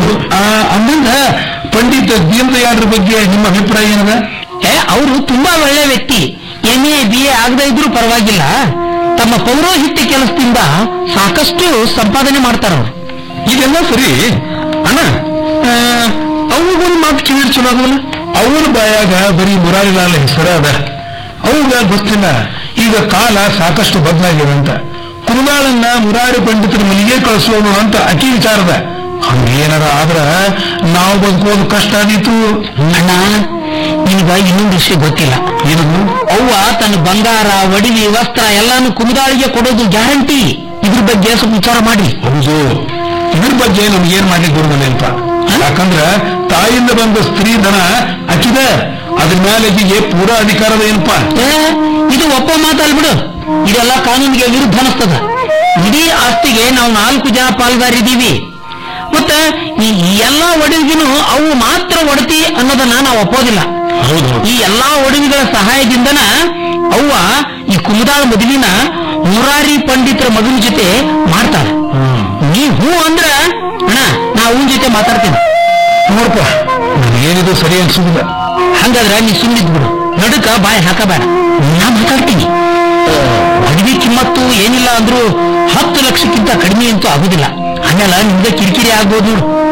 ಅಂದಂಗ ಪಂಡಿತ ದೀನದಯಾಳ್ರ ಬಗ್ಗೆ ನಿಮ್ಮ ಅಭಿಪ್ರಾಯ ಏನದ ಏ ಅವರು ತುಂಬಾ ಒಳ್ಳೆ ವ್ಯಕ್ತಿ ಎಂ ಎ ಬಿ ಎ ಆಗದೇ ಇದ್ರೂ ಪರವಾಗಿಲ್ಲ ತಮ್ಮ ಪೌರೋಹಿತ್ಯ ಕೆಲಸದಿಂದ ಸಾಕಷ್ಟು ಸಂಪಾದನೆ ಮಾಡ್ತಾರ ಅವ್ರು ಇದೆಲ್ಲ ಸರಿ ಅಣ್ಣ ಅವ್ರಿಗೊಂದು ಮಾತು ಕೇಳಿ ಚಲೋ ಅದಲ್ಲ ಅವ್ರ ಬಾಯಾಗ ಬರೀ ಮುರಾರಿಲಾಲ್ ಹೆಸರ ಅದ ಅವ್ಗ ಗೊತ್ತಿಲ್ಲ ಈಗ ಕಾಲ ಸಾಕಷ್ಟು ಬದಲಾಗಿದೆ ಅಂತ ಕುರುನಾಳನ್ನ ಮುರಾರಿ ಪಂಡಿತರ ಮನೆಗೆ ಕಳಿಸೋದು ಅಂತ ಅತಿ ವಿಚಾರದ ಹಂಗೇನಾರ ಆದ್ರ ನಾವು ಬದುಕೋದು ಕಷ್ಟ ಆದೀತು ಅಣ್ಣ ನಿನಗ ಇನ್ನೊಂದು ವಿಷಯ ಗೊತ್ತಿಲ್ಲ ಏನದು ಅವ್ವ ತನ್ನ ಬಂಗಾರ ಒಡವಿ ವಸ್ತ್ರ ಎಲ್ಲಾನು ಕುಮುದಾಳಿಗೆ ಕೊಡೋದು ಗ್ಯಾರಂಟಿ ಇದ್ರ ಬಗ್ಗೆ ಸ್ವಲ್ಪ ವಿಚಾರ ಮಾಡಿ ಹೌದು ಇದ್ರ ಬಗ್ಗೆ ನಮ್ಗೆ ಏನ್ ಮಾಡ್ಲಿಕ್ಕೆ ಬರುದಿಲ್ಲ ಅಂತ ಯಾಕಂದ್ರ ತಾಯಿಯಿಂದ ಬಂದ ಸ್ತ್ರೀ ಧನ ಅಕ್ಕಿದ ಅದ್ರ ಮೇಲೆ ಆಕಿಗೆ ಪೂರಾ ಅಧಿಕಾರದ ಏನಪ್ಪಾ ಏ, ಇದು ಒಪ್ಪ ಮಾತಲ್ ಬಿಡು ಇದೆಲ್ಲ ಕಾನೂನಿಗೆ ವಿರುದ್ಧ ಅನಿಸ್ತದ ಇಡೀ ಆಸ್ತಿಗೆ ನಾವು ನಾಲ್ಕು ಜನ ಪಾಲ್ಗಾರಿದ್ದೀವಿ ಮತ್ತೆ ಈ ಈ ಎಲ್ಲಾ ಒಡವಿಗೂ ಅವು ಮಾತ್ರ ಒಡತಿ ಅನ್ನೋದನ್ನ ನಾವು ಒಪ್ಪೋದಿಲ್ಲ ಹೌದು ಈ ಎಲ್ಲಾ ಒಡವಿಗಳ ಸಹಾಯದಿಂದನ ಅವ್ವ ಈ ಕುಮುದಾಳ ಮದುವಿನ ಮುರಾರಿ ಪಂಡಿತರ ಮಗನ ಜೊತೆ ಮಾಡ್ತಾಳೆ ನೀ ಹೂ ಅಂದ್ರ ಅಣ್ಣ ನಾ ಅವನ ಜೊತೆ ಮಾತಾಡ್ತೀನಿ ನೋಡಪ್ಪ ಏನಿದು ಸರಿ ಅನ್ಸುದಿಲ್ಲ ಹಂಗಾದ್ರೆ ನೀ ಸುಮ್ಮನಿದ್ ಬಿಡು ನಡುಕ ಬಾಯಿ ಹಾಕಬೇಡ ನಾ ಮಾತಾಡ್ತೀನಿ ಮದುವೆ ಕಿಮ್ಮತ್ತು ಏನಿಲ್ಲ ಅಂದ್ರೂ ಹತ್ತು ಲಕ್ಷಕ್ಕಿಂತ ಕಡಿಮೆ ಅಂತೂ ಆಗುದಿಲ್ಲ ಆಮೇಲೆ ನಿಮ್ಗೆ ಕಿರಿಕಿರಿ ಆಗ್ಬೋದು ನೋಡು